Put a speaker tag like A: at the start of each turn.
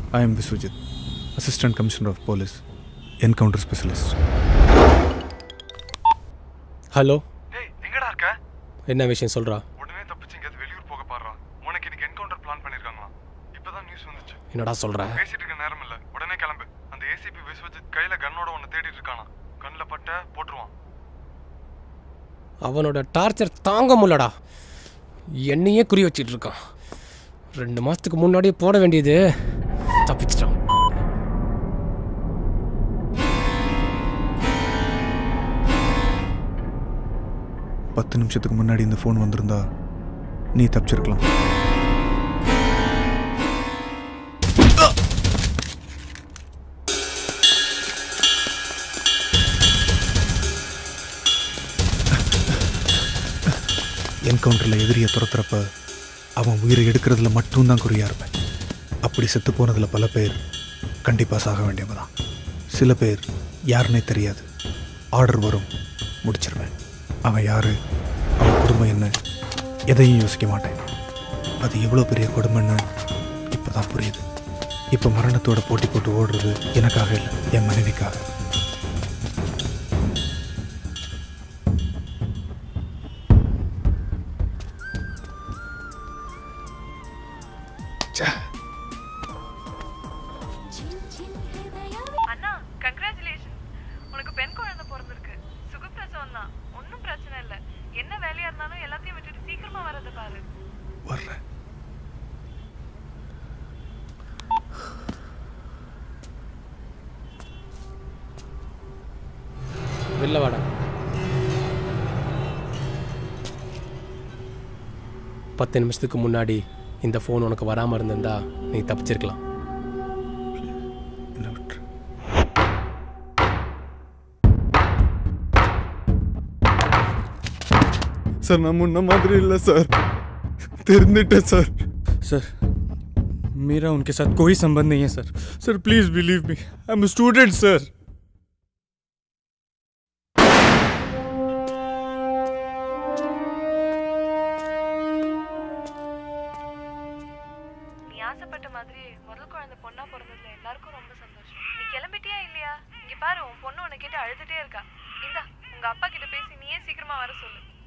A: I am Vishwajit assistant commissioner of police encounter specialist
B: hello
C: ஏய் எங்கடா இருக்க
B: என்ன விஷயம் சொல்கிறா
C: உடனே தப்பிச்சு எங்கேயாவது வெளியூர் போக பாடுறா உனக்கு இன்னைக்கு என்கவுண்டர் பிளான் பண்ணிருக்காங்களாம் இப்பதான் நியூஸ் வந்துச்சு
B: என்னடா சொல்கிற
C: பேசிட்டு இருக்க நேரம் இல்ல உடனே கிளம்பு அந்த ஏசிபி விஸ்வஜித் கையில கன்னோட உன்னை தேடிட்டு இருக்கானா கண்ணில் பட்ட போட்டுருவான்
B: அவனோட டார்ச்சர் தாங்க முடியலடா என்னையே குறி வச்சிட்டு இருக்கான் ரெண்டு மாதத்துக்கு முன்னாடியே போட வேண்டியது தப்பிச்சிட்டான்
A: பத்து நிமிஷத்துக்கு முன்னாடி இந்த ஃபோன் வந்திருந்தா நீ தப்பிச்சிருக்கலாம் என்கவுண்டரில் எதிரியை துரத்துறப்ப அவன் உயிரை எடுக்கிறதுல மட்டும்தான் குறியா இருப்பேன் அப்படி செத்து போனதில் பல பேர் கண்டிப்பாக சாக வேண்டியவங்க தான் சில பேர் யாருன்னே தெரியாது ஆர்டர் வரும் முடிச்சிருவேன் அவன் யாரு அவன் குடும்பம் என்ன எதையும் யோசிக்க மாட்டேன் அது எவ்வளோ பெரிய கொடுமைன்னு இப்போ தான் புரியுது இப்போ மரணத்தோட போட்டி போட்டு ஓடுறது எனக்காக இல்லை என் மனைவிக்காக
D: அண்ணா கங்க்ராச்சுலேஷன் உனக்கு பெண் குழந்தை பிறந்திருக்கு சுகப்பிரசவம் தான் ஒன்றும் பிரச்சனை இல்லை என்ன வேலையா இருந்தாலும் எல்லாத்தையும் விட்டுட்டு சீக்கிரமா வரதை பாரு
A: வர்றேன்
B: வெளில வாடா பத்து நிமிஷத்துக்கு முன்னாடி இந்த ஃபோன் உனக்கு வராமல் இருந்திருந்தா நீ தப்பிச்சிருக்கலாம்
A: என்னை விட்டுரு
C: சார் நான் முன்ன மாதிரி இல்லை சார் தெரிஞ்சிட்டேன் சார்
E: सर मेरा उनके साथ कोई संबंध नहीं है sir sir please believe me I am student sir
D: நீ ஆசைப்பட்ட மாதிரி முதல் குழந்தை பொண்ணா பிறந்ததுல எல்லாருக்கும் ரொம்ப சந்தோஷம் நீ கிளம்பிட்டியா இல்லையா இங்க பாரு உன் பொண்ணு உன்னை கேட்டு அழுதுட்டே இருக்கா இந்தா உங்க அப்பா கிட்ட பேசி நீயே சீக்கிரமா வர சொல்லு